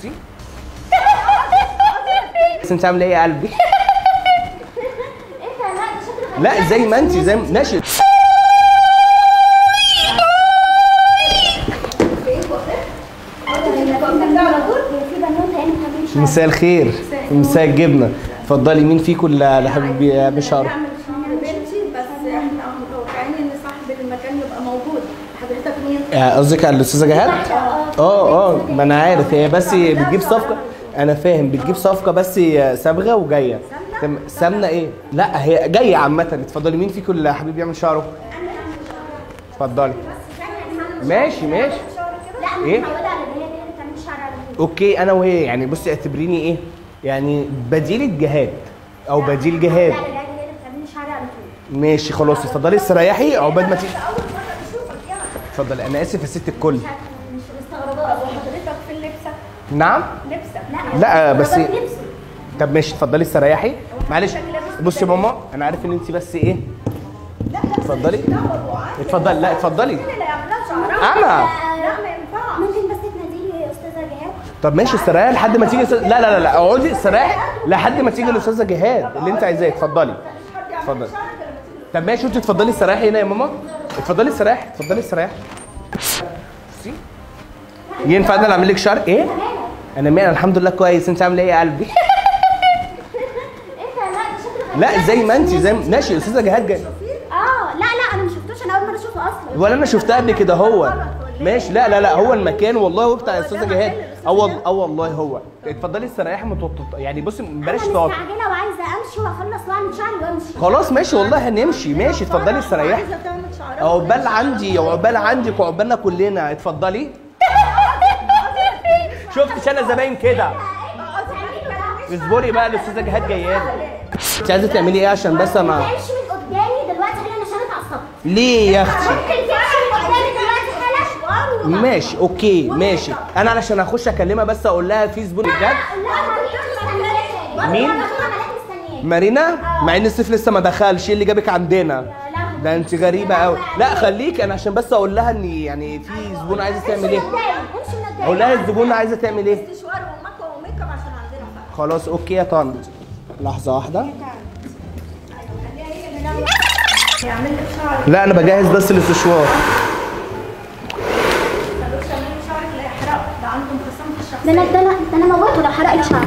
بصي بس انت عامله ايه يا قلبي ايه ده لا ده شكله لا زي ما انت زي ما ماشي في بنوته هنا حبيبي شعر مساء الخير مساء الجبنه اتفضلي مين فيكم اللي اللي حابب يعمل شعره نعمل شعر بنتي بس احنا متوقعين ان صاحب المكان يبقى موجود حضرتك مين؟ آه، قصدك على الاستاذه جهاد اه اه ما انا عارف هي بس بتجيب صفقه انا فاهم بتجيب صفقه بس صبغه وجايه تم- سمنه ايه لا هي جايه عامه اتفضلي مين فيكم اللي حابب يعمل شعره اتفضلي ماشي ماشي لا انا إيه؟ متعوده على ان هي دايما بتعمل شعر على طول اوكي انا وهي يعني بصي اعتبريني ايه يعني بديل جهاد او بديل جهاد لا لا لا هي اللي بتعمل شعر على طول ماشي خلاص اتفضلي استريحي عقبال ما تيجي اتفضلي انا اسف يا ست الكل مش مستغربه حضرتك في لبسك نعم لبسك لا بس لبسه. طب ماشي اتفضلي استريحي معلش بصي يا ماما انا عارف ان انت بس ايه اتفضلي اتفضلي لا اتفضلي اللي يعملها شعرها انا لا ما ينفعش ممكن بس تناديلي يا استاذه جهاد طب ماشي استريحي لحد ما تيجي أستاذ- لا لا لا لا اقعدي استريحي لحد ما تيجي الاستاذه جهاد اللي انت عايزاه اتفضلي اتفضلي طب ماشي انت اتفضلي استريحي هنا يا ماما اتفضلي استريحي اتفضلي استريحي بصي ينفع انا اللي اعمل لك شعر ايه انا مين الحمد لله كويس انت عامله ايه يا قلبي ايه ده لا ده شكله لا زي ما انت زي ما ماشي الاستاذه جهاد جاي اه لا لا انا ما شفتوش انا اول مره اشوفه اصلا ولا انا شفتها قبل كده هو ماشي لا لا لا هو المكان والله هو بتاع الاستاذه جهاد اه وال- اه والله هو اتفضلي استريحي ما توت- يعني بصي بلاش انا تقعد مستعجله وعايزه امشي واخلص واعمل شعري وامشي خلاص ماشي والله هنمشي ماشي اتفضلي استريحي عايزه تعمل شعرها عقبال عندي وعقبال عندك وعقبالنا كلنا اتفضلي شفتش انا زباين كده اصبري بقى الاستاذه جهاد جايه انت عايزه تعملي ايه عشان بس انا امشي من قدامي دلوقتي حالا عشان اتعصبت ليه يا اختي ممكن تمشي من قدامي دلوقتي حالا ماشي اوكي ماشي انا علشان اخش اكلمها بس اقول لها في زبون بجد لا مستنياك مين؟ مستنياك مارينا مع ان الصيف لسه ما دخلش ايه اللي جابك عندنا ده انت غريبه قوي لا خليك انا عشان بس اقول لها ان يعني في زبون عايزه تعمل ايه امشي من قدامي اقول لها الزبون عايزه تعمل ايه استشوار ومكوى وميك اب عشان عندنا بقى خلاص اوكي يا طنط لحظه واحده يعمل لك شعرك لا انا بجهز بس الاستشوار ملوش تعمل شعرك لا يحرقه ده عندهم خصام في الشخصيه ده انا ده انا ده انا موته لو حرق لي شعري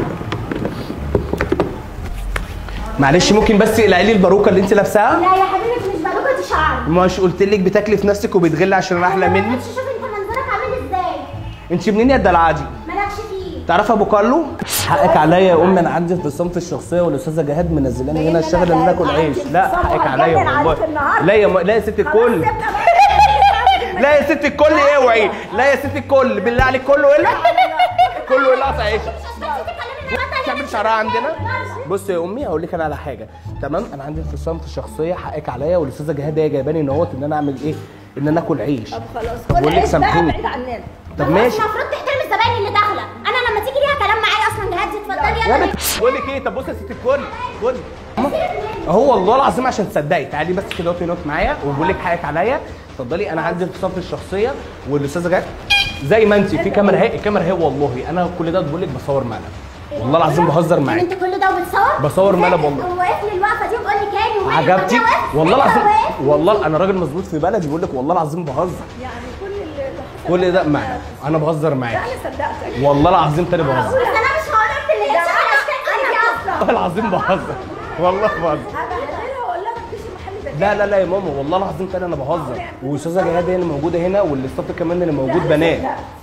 معلش ممكن بس اقلعي لي الباروكه اللي انت لابساها لا يا حبيبي مش باروكه دي شعري مش قلت لك بتاكلي في نفسك وبتغلي عشان انا احلى منك شوف انت منظرك عامل ازاي انت منين يا الدلعه دي مالكش فيه تعرف ابو كارلو حقك عليا يا امي انا عندي انفصام في الشخصيه والاستاذه جهاد منزلاني هنا اشتغل ان انا اكل عيش لا حقك عليا والله لا يا م... لا يا ست الكل لا يا ست الكل اوعي لا يا ست الكل بالله عليك كله ولع كله ولع في عيش تعمل شعرها عندنا بص يا امي هقول لك انا على حاجه تمام انا عندي انفصام في الشخصيه حقك عليا والاستاذه جهاد هي جايباني ان هوت ان انا اعمل ايه ان انا اكل عيش طب خلاص طب بقول لك عيش بقى سامحيني. بعيد عننا طب ماشي المفروض تحترم الزباين اللي داخله انا لما تيجي ليها كلام معايا اصلا جهاد اتفضلي يا يلا بنت بقول لك ايه طب بص يا ست الكل خد هو والله العظيم عشان تصدقي تعالي بس كده وقفي نوت معايا وبقول لك حقك عليا اتفضلي انا عندي انفصام في الشخصيه والاستاذه جت زي ما انت في كاميرا اهي الكاميرا اهي والله انا كل ده بقول لك بصور مقلب والله العظيم بهزر يعني معاك انت كل ده وبتصور بصور مقلب والله. وواقف لي الوقفه دي وبقول لي كاني ومالي عجبتك طب أنا واقف. والله أنت العظيم واقف. والله انا راجل مظبوط في بلدي بقول لك والله العظيم بهزر يعني كل اللي حصل كل ده معاك انا بهزر معاك انا صدقتك والله العظيم تاني بهزر بس انا مش هقول لك اللي هي شغاله اشكال اصلا والله العظيم بهزر والله بهزر هبهدلها واقول لها ما تجيش المحل لا ده لا لا يا ماما والله العظيم تاني انا بهزر واستاذه جهاد هي اللي موجوده هنا والاستاف كمان اللي موجود بنات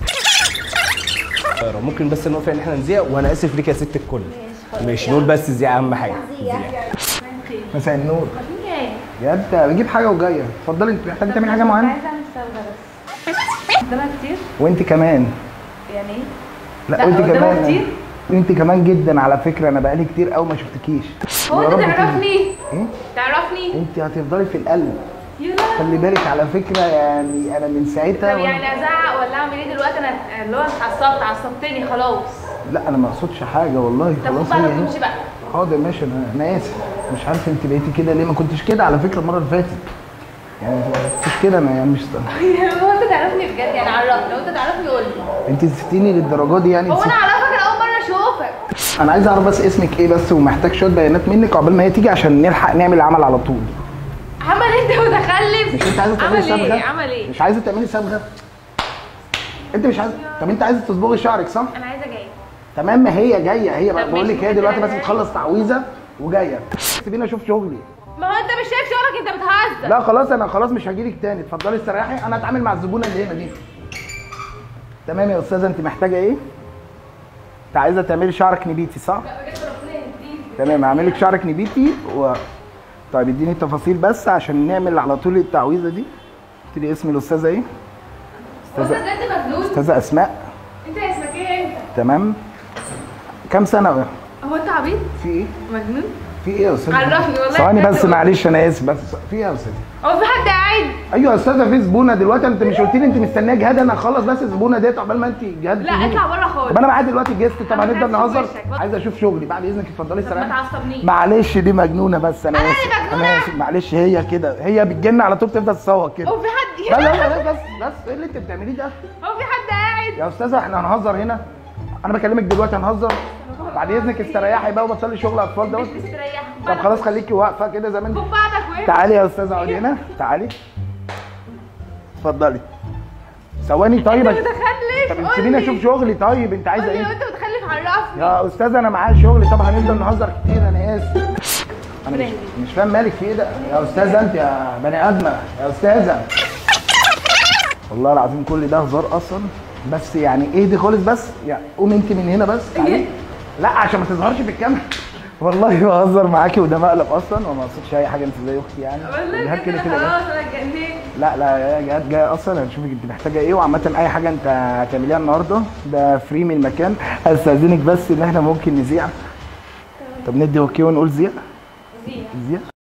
ممكن بس نقف ان احنا نذيع وانا اسف ليك يا ست الكل ماشي نقول بس زيع اهم حاجه زيع. مساء النور يا انت بجيب حاجه وجايه اتفضلي انت محتاجه تعملي حاجه معينه عايزه اعمل صبغه بس قدامها كتير وانت كمان يعني ايه؟ لا, لا، وانت قدامه كمان كتير؟ انت كمان جدا على فكره انا بقالي كتير قوي ما شفتكيش هو يا انت رب تيجي. تعرفني ايه تعرفني انت هتفضلي في القلب يلا خلي بالك على فكره يعني انا من ساعتها طب وأنا- يعني ازعق ولا اعمل ايه دلوقتي انا اللي هو اتعصبت عصبتني خلاص لا انا ما اقصدش حاجه والله طب خلاص خد هي بالك اهي. تمشي بقى حاضر ماشي انا انا اسف مش عارف انت بقيتي كده ليه ما كنتش كده على فكره المره اللي فاتت يعني ما كنتش كده انا يعني مش هو انت تعرفني بجد يعني عرفني لو انت تعرفني قول لي انت نسيتيني للدرجه دي يعني هو انا نسيت- اعرفك انا عايز اعرف بس اسمك ايه بس ومحتاج شويه بيانات منك عقبال ما هي تيجي عشان نلحق نعمل العمل على طول عمل انت متخلف مش انت عايزه تعملي عمل صبغه ايه عمل ايه مش عايزه تعملي صبغه انت مش عايزه طب انت عايزه تصبغي شعرك صح انا عايزه جاي تمام ما هي جايه هي بقى طب بقول ماشي، لك هي ممكن دلوقتي بس تبقى بتخلص تعويذه وجايه سيبيني اشوف شغلي ما هو انت مش شايف شغلك انت بتهزر لا خلاص انا خلاص مش هجيلك تاني اتفضلي استريحي انا هتعامل مع الزبونه اللي هنا دي تمام يا استاذه انت محتاجه ايه انت عايزه تعملي شعرك نبيتي صح تمام هعمل لك شعرك نبيتي و طيب اديني التفاصيل بس عشان نعمل على طول التعويذه دي قلت لي اسم الاستاذه ايه بص استاذه ده انت مجنون استاذه اسماء انت اسمك ايه انت تمام كام سنه بقى هو انت عبيط في ايه مجنون في ايه يا استاذ عرفني والله ثواني بجد بس والله. معلش انا اسف بس في ايه يا استاذ هو في حد قاعد ايوه يا استاذه في زبونه دلوقتي انت مش قلت لي انت مستنيه جهاد انا اخلص بس الزبونه ديت عقبال ما انت جهاد لا تجيلي. اطلع بره خالص طب انا معايا دلوقتي جيست طب أنا هنبدا عايز أشوف نهزر وشك. عايز اشوف شغلي بعد اذنك اتفضلي طب ما استريحي تعصبنيش معلش دي مجنونه بس انا أنا اللي اسف مجنونة؟ انا اسف معلش هي كده هي بتجن على طول تفضل تصوت كده هو في حد لا لا لا بس بس ايه اللي انت بتعمليه ده هو في حد قاعد يا استاذه احنا هنهزر هنا انا بكلمك دلوقتي هنهزر بعد اذنك استريحي بقى وبطلي شغل اطفال دوت مش مستريح طب خلاص خليكي واقفه كده زي ما انت خد بعضك وايه تعالي يا استاذه اقعدي هنا تعالي اتفضلي ثواني طيب انت أش- متخلف طب قول سيبيني لي. اشوف شغلي طيب انت عايزه قول لي لو ايه انت متخلف عرفني يا استاذ انا معايا شغل طب هنفضل نهزر كتير انا اسف انا مش, مش فاهم مالك في ايه ده يا استاذه انت يا بني ادمه يا استاذه والله العظيم كل ده هزار اصلا بس يعني ايه دي خالص بس يعني قومي انت من هنا بس تعالي لا عشان ما تظهرش في الكاميرا والله بهزر معاكي وده مقلب اصلا وما اقصدش اي حاجه انت زي اختي يعني والله جهاد كده كده كده خلاص انا اتجننت لا لا يا جهاد جاي اصلا هنشوفك انت محتاجه ايه وعامه اي حاجه انت هتعمليها النهارده ده فري من المكان استاذنك بس ان احنا ممكن نذيع طب ندي اوكي ونقول زيع زيع زيع